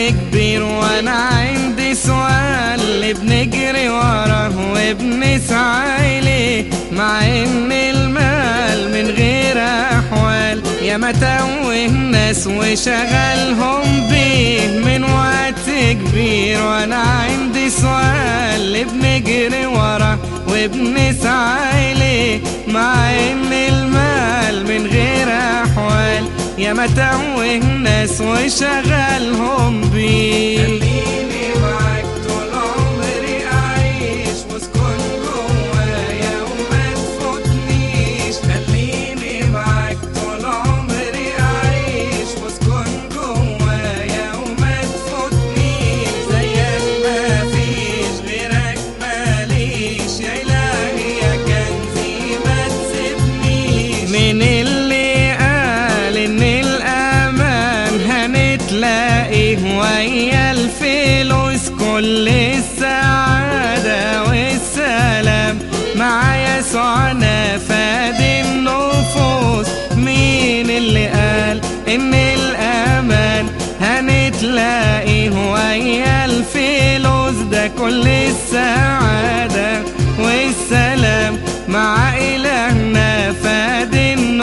كبير وانا عندي سؤال بنجري وراه وبنسعى اليه مع ان المال من غير احوال يا ما توه الناس وشغلهم بيه من وقت كبير وانا عندي سؤال بنجري وراه وبنسعى اليه مع ان المال من غير احوال يا ما توه الناس وشغلهم بيه خليني معاك طول عمري اعيش واسكن جوايا وما تفوتنيش خليني معاك طول عمري اعيش واسكن جوايا وما تفوتنيش زيك ما فيش غيرك ماليش يا الهي يا كنزي ما تسيبنيش من اللي قال ان الامان هنتلاقيه ويا الفلوس كل السعادة والسلام مع يسوعنا فاد النفوس مين اللي قال ان الامان هنتلاقيه ويا الفلوس ده كل السعادة والسلام مع إلهنا فاد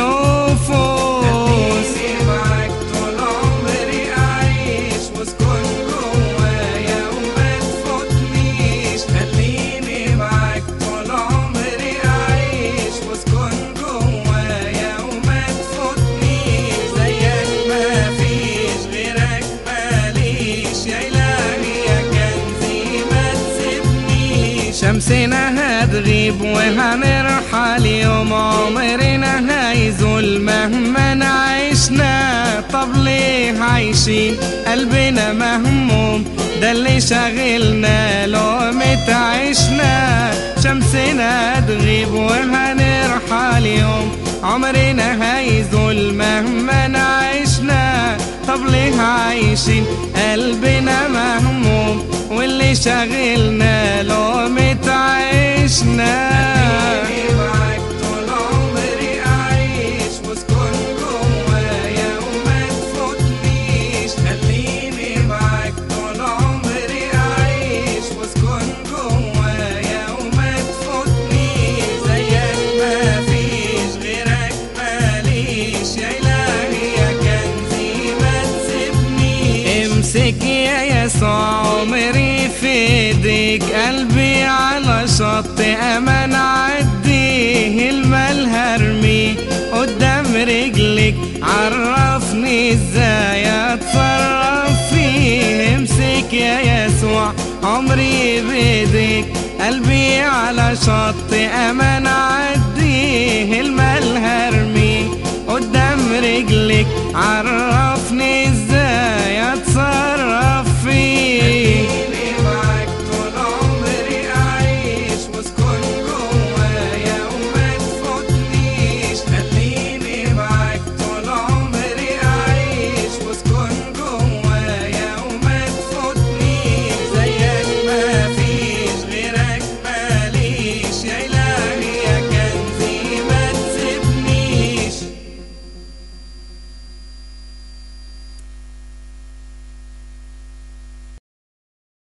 النفوس معاك طول عمري أعيش واسكن جوايا وما تفوتنيش خليني معاك طول عمري أعيش واسكن جوايا وما تفوتنيش زيك ما فيش غيرك ماليش يا إلهي يا كنزي ما تسيبنيش شمسنا هتغيب وهنرحل يوم عمرنا هيزول مهما عشنا طب ليه عايشين قلبنا مهموم ده اللي شاغلنا لقمة عيشنا شمسنا تغيب وهنرحل يوم عمرنا هيزول مهما عشنا طب ليه عايشين قلبنا مهموم واللي شاغلنا لقمة عيشنا معاك طول عمري أعيش واسكن جوايا وما تفوتنيش خليني معاك طول عمري أعيش واسكن جوايا وما تفوتنيش زيك ما فيش غيرك ماليش يا إلهي يا كنزي ما تسيبنيش امسك يا يسوع عمري في ايديك قلبي على شط امان عديه المال هرمي قدام رجلك عرفني ازاي اتصرف فيه امسك يا يسوع عمري بايديك قلبي على شط امان عديه المال هرمي قدام رجلك عرفني